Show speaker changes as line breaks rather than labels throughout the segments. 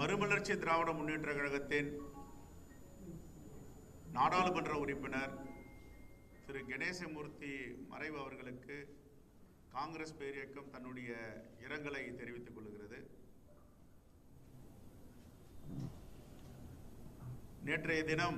மறுமலர்ச்சி திராவிட முன்னேற்ற கழகத்தின் நாடாளுமன்ற உறுப்பினர் திரு கணேசமூர்த்தி மறைவு அவர்களுக்கு காங்கிரஸ் பேரியக்கம் தன்னுடைய இரங்கலை தெரிவித்துக் கொள்கிறது நேற்றைய தினம்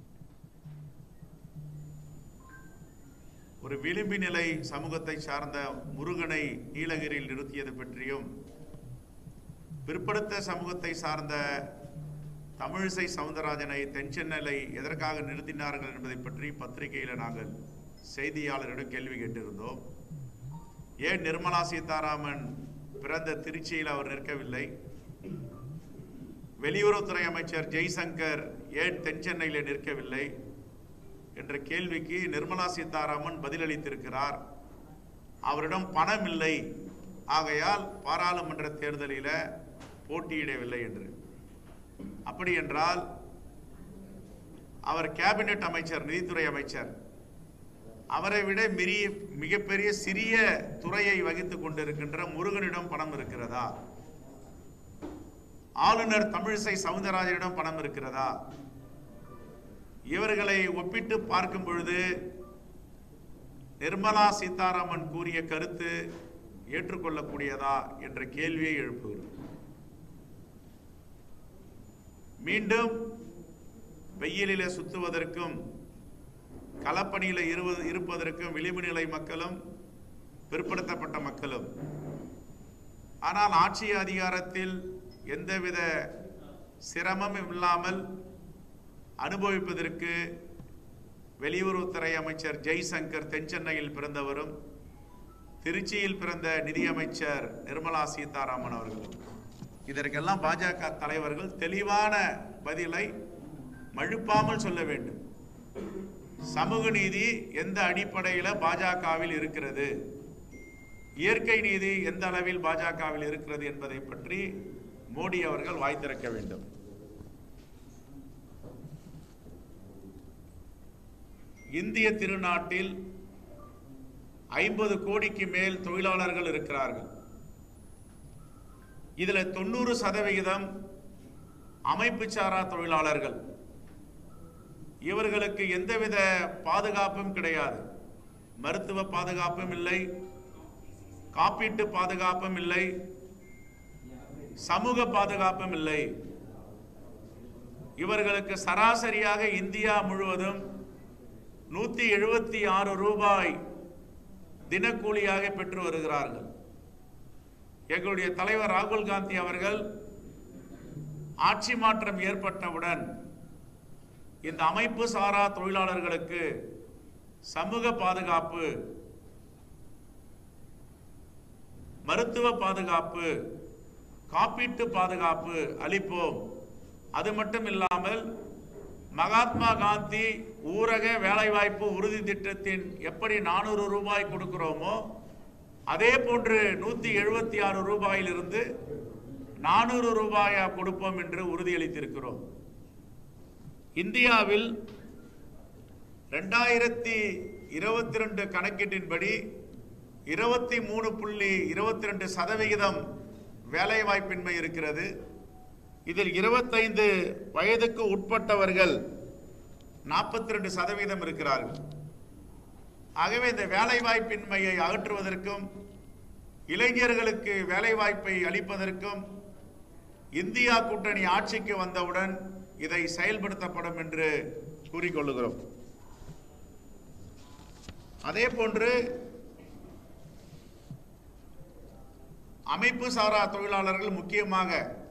ஒரு விளிம்பு நிலை சமூகத்தை சார்ந்த முருகனை நீலகிரியில் நிறுத்தியது பற்றியும் பிற்படுத்த சமூகத்தை சார்ந்த தமிழிசை சவுந்தரராஜனை தென்சென்னையில் எதற்காக நிறுத்தினார்கள் என்பதை பற்றி பத்திரிகையில் நாங்கள் செய்தியாளரிடம் கேள்வி கேட்டிருந்தோம் ஏன் நிர்மலா சீதாராமன் பிறந்த திருச்சியில் அவர் நிற்கவில்லை வெளியுறவுத்துறை அமைச்சர் ஜெய்சங்கர் ஏன் தென்சென்னையில் நிற்கவில்லை என்ற கேள்விக்கு நிர்மலா சீதாராமன் பதிலளித்திருக்கிறார் அவரிடம் பணம் இல்லை ஆகையால் பாராளுமன்ற தேர்தலில் போட்டியிடவில்லை என்று அப்படி என்றால் அவர் கேபினெட் அமைச்சர் நிதித்துறை அமைச்சர் அவரை விட மிரிய மிகப்பெரிய சிறிய துறையை வகித்துக் கொண்டிருக்கின்ற முருகனிடம் பணம் இருக்கிறதா ஆளுநர் தமிழிசை சவுந்தரராஜனிடம் பணம் இருக்கிறதா இவர்களை ஒப்பிட்டு பார்க்கும் பொழுது நிர்மலா சீதாராமன் கூறிய கருத்து ஏற்றுக்கொள்ளக்கூடியதா என்ற கேள்வியை எழுப்புகிறது மீண்டும் வெயிலிலே சுத்துவதற்கும் களப்பணியில இருவது இருப்பதற்கும் விளிம்பு நிலை மக்களும் பிற்படுத்தப்பட்ட மக்களும் ஆனால் ஆட்சி அதிகாரத்தில் எந்தவித சிரமமும் இல்லாமல் அனுபவிப்பதற்கு வெளியுறவுத்துறை அமைச்சர் ஜெய்சங்கர் தென்சென்னையில் பிறந்தவரும் திருச்சியில் பிறந்த நிதியமைச்சர் நிர்மலா சீதாராமன் அவர்கள் இதற்கெல்லாம் பாஜக தலைவர்கள் தெளிவான பதிலை மழுப்பாமல் சொல்ல வேண்டும் சமூக நீதி எந்த அடிப்படையில் பாஜகவில் இருக்கிறது இயற்கை நீதி எந்த அளவில் பாஜகவில் இருக்கிறது என்பதை பற்றி மோடி அவர்கள் வாய் திறக்க வேண்டும் இந்திய திருநாட்டில் ஐம்பது கோடிக்கு மேல் தொழிலாளர்கள் இருக்கிறார்கள் இதுல தொண்ணூறு சதவிகிதம் அமைப்பு சாரா தொழிலாளர்கள் இவர்களுக்கு எந்தவித பாதுகாப்பும் கிடையாது மருத்துவ பாதுகாப்பும் இல்லை காப்பீட்டு பாதுகாப்பும் இல்லை சமூக பாதுகாப்பும் இல்லை இவர்களுக்கு சராசரியாக இந்தியா முழுவதும் நூத்தி எழுபத்தி ஆறு ரூபாய் தினக்கூலியாக பெற்று வருகிறார்கள் எங்களுடைய தலைவர் ராகுல் காந்தி அவர்கள் ஆட்சி மாற்றம் ஏற்பட்டவுடன் இந்த அமைப்பு சாரா தொழிலாளர்களுக்கு சமூக பாதுகாப்பு மருத்துவ பாதுகாப்பு காப்பீட்டு பாதுகாப்பு அளிப்போம் அது மட்டும் இல்லாமல் மகாத்மா காந்தி ஊரக வேலைவாய்ப்பு உறுதி திட்டத்தின் எப்படி நானூறு ரூபாய் கொடுக்கிறோமோ அதே போன்று நூத்தி எழுபத்தி ஆறு ரூபாயிலிருந்து நானூறு ரூபாயா கொடுப்போம் என்று உறுதியளித்திருக்கிறோம் இந்தியாவில் ரெண்டாயிரத்தி இருபத்தி ரெண்டு கணக்கீட்டின்படி இருபத்தி மூணு புள்ளி இருபத்தி ரெண்டு சதவிகிதம் வேலைவாய்ப்பின்மை இருக்கிறது இதில் இருபத்தைந்து வயதுக்கு உட்பட்டவர்கள் நாற்பத்தி ரெண்டு சதவீதம் இருக்கிறார்கள் ஆகவே இந்த வேலைவாய்ப்பின்மையை அகற்றுவதற்கும் இளைஞர்களுக்கு வேலைவாய்ப்பை அளிப்பதற்கும் இந்தியா கூட்டணி ஆட்சிக்கு வந்தவுடன் இதை செயல்படுத்தப்படும் என்று கூறிக்கொள்ளுகிறோம் அதே போன்று அமைப்பு சாரா தொழிலாளர்கள் முக்கியமாக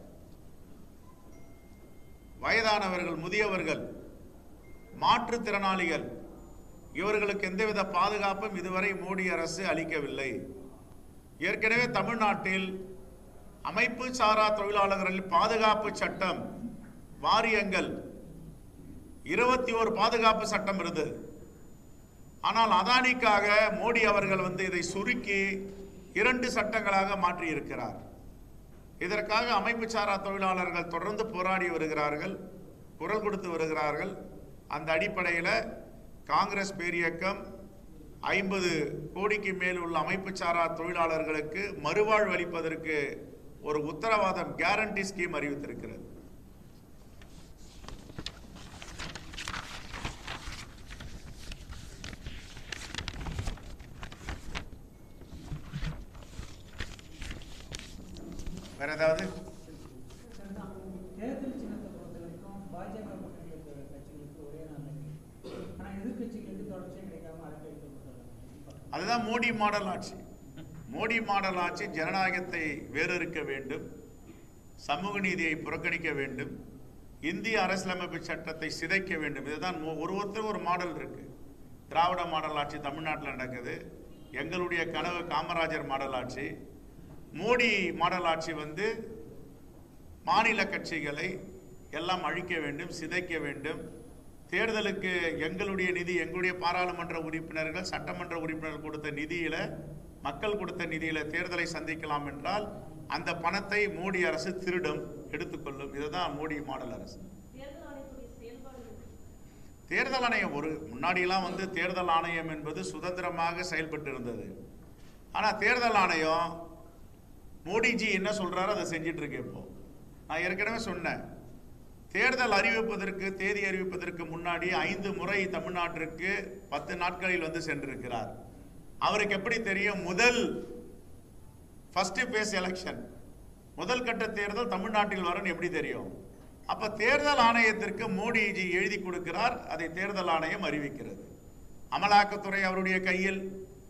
வயதானவர்கள் முதியவர்கள் மாற்றுத்திறனாளிகள் இவர்களுக்கு எந்தவித பாதுகாப்பும் இதுவரை மோடி அரசு அளிக்கவில்லை ஏற்கனவே தமிழ்நாட்டில் அமைப்பு சாரா தொழிலாளர்கள் பாதுகாப்பு சட்டம் வாரியங்கள் இருபத்தி ஒரு பாதுகாப்பு சட்டம் இருந்தது ஆனால் அதானிக்காக மோடி அவர்கள் வந்து இதை சுருக்கி இரண்டு சட்டங்களாக மாற்றி இருக்கிறார் இதற்காக அமைப்பு சாரா தொழிலாளர்கள் தொடர்ந்து போராடி வருகிறார்கள் குரல் கொடுத்து வருகிறார்கள் அந்த அடிப்படையில் காங்கிரஸ் பேரியக்கம் ஐம்பது கோடிக்கு மேல் உள்ள அமைப்பு சாரா தொழிலாளர்களுக்கு மறுவாழ்வு அளிப்பதற்கு ஒரு உத்தரவாதம் கேரண்டி ஸ்கீம் அறிவித்திருக்கிறது வேற ஏதாவது
தேர்தல் சின்னத்தை பொறுத்த வரைக்கும் பாஜக கூட்டணி இருக்கிற கட்சிகளுக்கு ஒரே நாள் ஆனா எதிர்க்கட்சிகளுக்கு தொடர்ச்சியாக கிடைக்காம அலக்கழிக்கப்பட்டாங்க
அதுதான் மோடி மாடல் ஆட்சி மோடி மாடல் ஆட்சி ஜனநாயகத்தை வேறறுக்க வேண்டும் சமூக நீதியை புறக்கணிக்க வேண்டும் இந்திய அரசியலமைப்பு சட்டத்தை சிதைக்க வேண்டும் இதுதான் மோ- ஒரு ஒருத்தர் ஒரு மாடல் இருக்கு திராவிட மாடல் ஆட்சி தமிழ்நாட்டில் நடக்குது எங்களுடைய கனவு காமராஜர் மாடல் ஆட்சி மோடி மாடல் ஆட்சி வந்து மாநில கட்சிகளை எல்லாம் அழிக்க வேண்டும் சிதைக்க வேண்டும் தேர்தலுக்கு எங்களுடைய நிதி எங்களுடைய பாராளுமன்ற உறுப்பினர்கள் சட்டமன்ற உறுப்பினர்கள் கொடுத்த நிதியில மக்கள் கொடுத்த நிதியில தேர்தலை சந்திக்கலாம் என்றால் அந்த பணத்தை மோடி அரசு திருடும் எடுத்துக்கொள்ளும் இதுதான் மோடி மாடல் அரசு
தேர்தல் ஆணையத்துடைய செயல்பாடுகள்
தேர்தல் ஆணையம் ஒரு முன்னாடியெல்லாம் வந்து தேர்தல் ஆணையம் என்பது சுதந்திரமாக செயல்பட்டு இருந்தது ஆனா தேர்தல் ஆணையம் மோடிஜி என்ன சொல்றாரோ அதை செஞ்சிட்டு இருக்கு இப்போ நான் ஏற்கனவே சொன்னேன் தேர்தல் அறிவிப்பதற்கு தேதி அறிவிப்பதற்கு முன்னாடி ஐந்து முறை தமிழ்நாட்டிற்கு பத்து நாட்களில் வந்து சென்றிருக்கிறார் அவருக்கு எப்படி தெரியும் முதல் ஃபர்ஸ்ட் பேஸ் எலெக்ஷன் முதல் கட்ட தேர்தல் தமிழ்நாட்டில் வரும்னு எப்படி தெரியும் அப்ப தேர்தல் ஆணையத்திற்கு மோடிஜி எழுதி கொடுக்கிறார் அதை தேர்தல் ஆணையம் அறிவிக்கிறது அமலாக்கத்துறை அவருடைய கையில்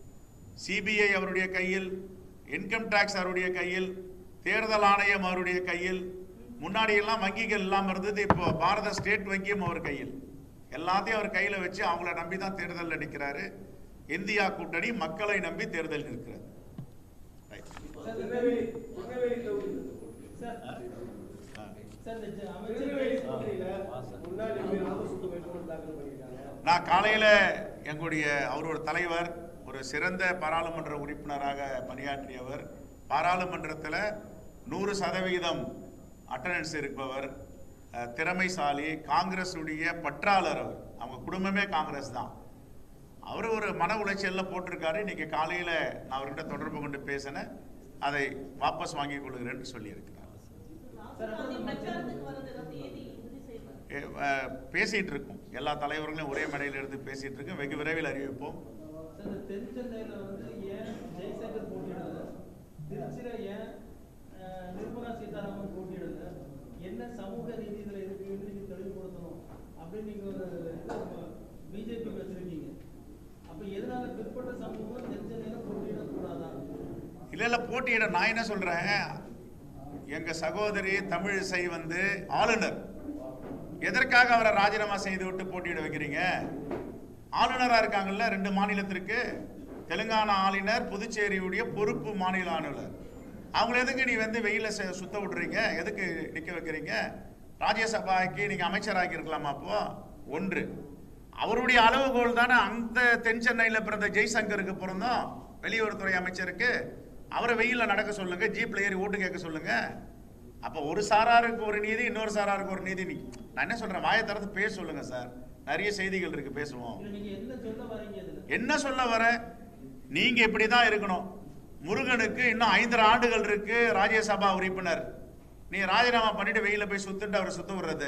சிபிஐ அவருடைய கையில் இன்கம் டாக்ஸ் அவருடைய கையில் தேர்தல் ஆணையம் அவருடைய கையில் முன்னாடி எல்லாம் வங்கிகள் இல்லாம இருந்தது இப்போ பாரத ஸ்டேட் வங்கியும் அவர் கையில் எல்லாத்தையும் அவர் கையில வச்சு அவங்கள நம்பி தான் தேர்தல் நிற்கிறாரு இந்தியா கூட்டணி மக்களை நம்பி தேர்தல் நிற்கிறது Right.
திருநெல்வேலி திருநெல்வேலி தொகுதியில்
சார்
ஆ.
சார் இந்த ஜ-
திருநெல்வேலி
அமைச்சர்
தொகுதியில முன்னாள் எம்பி ராமசுப்பு வேட்புமனு தாக்கல் பண்ணியிருக்காங்க
நான் காலையில எங்களுடைய அவர் ஒரு தலைவர் ஒரு சிறந்த பாராளுமன்ற உறுப்பினராக பணியாற்றியவர் பாராளுமன்றத்தில் நூறு சதவிகிதம் அட்டண்டன்ஸ் இருப்பவர் அஹ், திறமைசாலி காங்கிரஸ் உடைய பற்றாளர் அவர் அவங்க குடும்பமே காங்கிரஸ் தான் அவர் ஒரு மன உளைச்சல்ல போட்டிருக்காரு இன்னைக்கு காலையில நான் அவர்கிட்ட தொடர்பு கொண்டு பேசினேன் அதை வாபஸ் வாங்கிக் கொள்கிறேன்னு சொல்லியிருக்கிறார்
ராகுல் காந்தி பிரச்சாரத்துக்கு வர்றது ஏதாவது தேதி உறுதி செய்யப்படும்
எ- அஹ், பேசிட்டு இருக்கோம் எல்லா தலைவர்களும் ஒரே மேடையில் இருந்து பேசிட்டு இருக்கோம் வெகு விரைவில் அறிவிப்போம்
சார் இந்த தென் சென்னையில வந்து ஏன் ஜெய்சங்கர் போட்டியிடல திருச்சியில ஏன் அஹ், நிர்மலா சீதாராமன் போட்டியிடல என்ன சமூக நீதி இதுல இருக்குன்னு நீங்க தெளிவுபடுத்தணும் அப்படின்னு நீங்க ஒரு பிஜேபி வச்சிருக்கீங்க அப்ப எதனால பிற்பட்ட சமூகம் தென் சென்னையில போட்டியிடக்கூடாதா
இல்ல இல்ல போட்டியிட நான் என்ன சொல்றேன் எங்க சகோதரி தமிழிசை வந்து ஆளுநர் எதற்காக அவரை ராஜினாமா செய்து விட்டு போட்டியிட வைக்கிறீங்க ஆளுநரா இருக்காங்கல்ல ரெண்டு மாநிலத்திற்கு தெலுங்கானா ஆளுநர் புதுச்சேரியுடைய பொறுப்பு மாநில ஆளுநர் அவங்கள எதுக்கு நீ வந்து வெயில சு- சுத்த விடுறீங்க எதுக்கு நிக்க வைக்கிறீங்க ராஜ்யசபாக்கு நீங்க அமைச்சராக்கி இருக்கலாமா அப்போ ஒன்று அவருடைய அளவுகோல் தானே அந்த தென் சென்னையில பிறந்த ஜெய்சங்கருக்கு பிறந்தோம் வெளியுறவுத்துறை அமைச்சருக்கு அவரை வெயில்ல நடக்க சொல்லுங்க ஜீப்ல ஏறி ஓட்டு கேட்க சொல்லுங்க அப்ப ஒரு சாராருக்கு ஒரு நீதி இன்னொரு சாராருக்கு ஒரு நீதி நீ நான் என்ன சொல்றேன் வாயை திறந்து பேச சொல்லுங்க சார் நிறைய செய்திகள் இருக்கு பேசுவோம்
இல்ல நீங்க என்ன சொல்ல வரீங்க இதுல
என்ன சொல்ல வர நீங்க இப்படிதான் இருக்கணும் முருகனுக்கு இன்னும் ஐந்து ஆண்டுகள் இருக்கு ராஜ்யசபா உறுப்பினர் நீ ராஜினாமா பண்ணிட்டு வெயில போய் சுத்துட்டு அவரை சுத்த விடுறது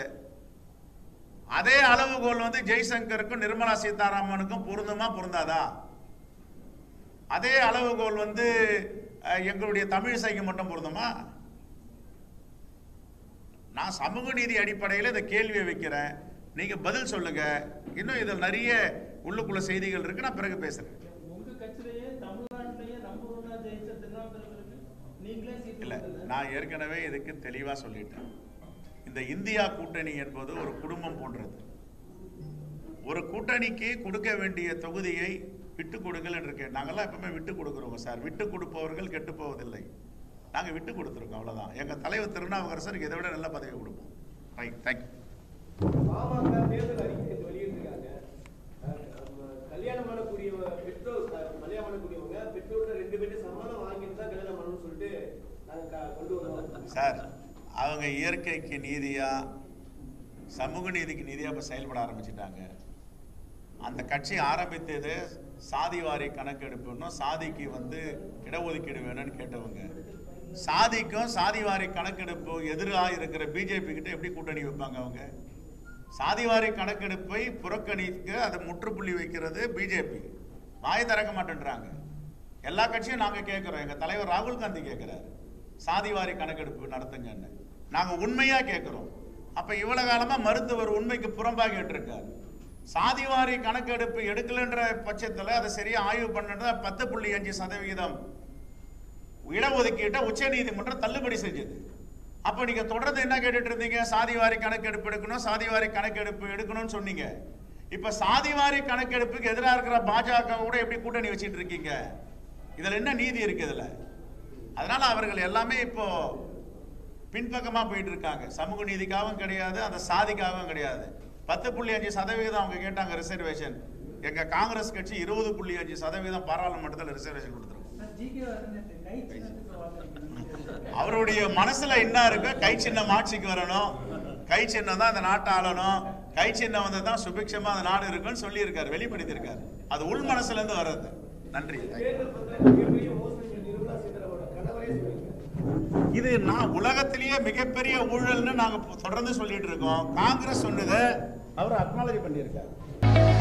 அதே அளவுகோல் வந்து ஜெய்சங்கருக்கும் நிர்மலா சீதாராமனுக்கும் பொருந்துமா பொருந்தாதா அதே அளவுகோல் வந்து அஹ், எங்களுடைய தமிழிசைக்கு மட்டும் பொருந்துமா நான் சமூக நீதி அடிப்படையில் இந்த கேள்வியை வைக்கிறேன் நீங்க பதில் சொல்லுங்க இன்னும் இதில் நிறைய உள்ளுக்குள்ள செய்திகள் இருக்கு நான் பிறகு பேசுறேன்
உங்க கட்சியிலேயே தமிழ்நாட்டிலேயே நம்பர் ஒன்னா ஜெயிச்ச திருநாவுக்கரசருக்கு நீங்களே சீட்டு
இல்ல
கொடுக்கல.
நான் ஏற்கனவே இதுக்கு தெளிவா சொல்லிட்டேன் இந்த இந்தியா கூட்டணி என்பது ஒரு குடும்பம் போன்றது ஒரு கூட்டணிக்கு கொடுக்க வேண்டிய தொகுதியை விட்டு கொடுங்கள் என்று இருக்கேன் நாங்கெல்லாம் எப்பவுமே விட்டு கொடுக்குறோங்க சார் விட்டு கொடுப்பவர்கள் கெட்டு போவதில்லை நாங்க விட்டு கொடுத்துருக்கோம் அவ்வளவுதான் எங்க தலைவர் திருநாவுக்கரசருக்கு இதை விட நல்ல பதவி கொடுப்போம் ரைட் தேங்க்யூ
பாமக தேர்தல் அறிக்கை வெளியிட்டிருக்காங்க அஹ், நம்ம கல்யாணம் பண்ணக்கூடிய பெற்றோர் அஹ், கல்யாணம் பண்ணக்கூடியவங்க பெற்றோர்கிட்ட ரெண்டு பேரும் சம்மதம் வாங்கிட்டு தான் கல்யாணம் பண்ணணும்னு சொல்லிட்டு நாங்க க- கொண்டு வருவோம்
சார் அவங்க இயற்கைக்கு நீதியா சமூக நீதிக்கு நீதியா இப்ப செயல்பட ஆரம்பிச்சிட்டாங்க அந்த கட்சி ஆரம்பித்தது சாதி வாரி கணக்கெடுப்புன்னு சாதிக்கு வந்து இடஒதுக்கீடு வேணும்னு கேட்டவங்க சாதிக்கும் சாதிவாரி கணக்கெடுப்பு எதிராக இருக்கிற பிஜேபி கிட்ட எப்படி கூட்டணி வைப்பாங்க அவங்க சாதிவாரி கணக்கெடுப்பை புறக்கணிக்க அதை முற்றுப்புள்ளி வைக்கிறது பிஜேபி வாய் திறக்க மாட்டேன்றாங்க எல்லா கட்சியும் நாங்க கேட்கிறோம் எங்க தலைவர் ராகுல் காந்தி கேட்கிறாரு சாதிவாரி கணக்கெடுப்பு நடத்துங்கன்னு நாங்க உண்மையா கேட்கிறோம் அப்ப இவ்வளவு காலமா மருத்துவர் உண்மைக்கு புறம்பா கேட்டிருக்காரு சாதிவாரி கணக்கெடுப்பு எடுக்கலன்ற பட்சத்துல அதை சரியா ஆய்வு பண்ணுறது பத்து புள்ளி அஞ்சு சதவிகிதம் இடஒதுக்கீட்டை உச்ச நீதிமன்றம் தள்ளுபடி செஞ்சது அப்ப நீங்க தொடர்ந்து என்ன கேட்டுட்டு இருந்தீங்க சாதிவாரி கணக்கெடுப்பு எடுக்கணும் சாதிவாரி கணக்கெடுப்பு எடுக்கணும்னு சொன்னீங்க இப்ப சாதிவாரி கணக்கெடுப்புக்கு எதிராக இருக்கிற பாஜக கூட எப்படி கூட்டணி வச்சிட்டு இருக்கீங்க இதுல என்ன நீதி இருக்கு இதுல அதனால அவர்கள் எல்லாமே இப்போ பின்பக்கமா போயிட்டு இருக்காங்க சமூக நீதிக்காகவும் கிடையாது அந்த சாதிக்காகவும் கிடையாது பத்து புள்ளி அஞ்சு சதவீதம் அவங்க கேட்டாங்க ரிசர்வேஷன் எங்க காங்கிரஸ் கட்சி இருபது புள்ளி அஞ்சு சதவீதம் பாராளுமன்றத்தில் ரிசர்வேஷன் கொடுத்துருக்கோம் அவருடைய மனசுல என்ன இருக்கு கை சின்னம் ஆட்சிக்கு வரணும் கை சின்னம் தான் அந்த நாட்டை ஆளணும் கை சின்னம் வந்து தான் சுபிக்ஷமா அந்த நாடு இருக்குன்னு சொல்லியிருக்காரு வெளிப்படுத்தியிருக்காரு அது உள் மனசுல இருந்து வர்றது நன்றி
தேர்தல் பத்திரம் மிகப்பெரிய மோசடி சொல்லி நிர்மலா சீதாராமனோட கணவரே சொல்லியிருக்காரு
இது நான் உலகத்திலேயே மிகப்பெரிய ஊழல்னு நாங்க தொடர்ந்து சொல்லிட்டு இருக்கோம் காங்கிரஸ் சொன்னதை அவர் அக்னாலஜ் பண்ணியிருக்காரு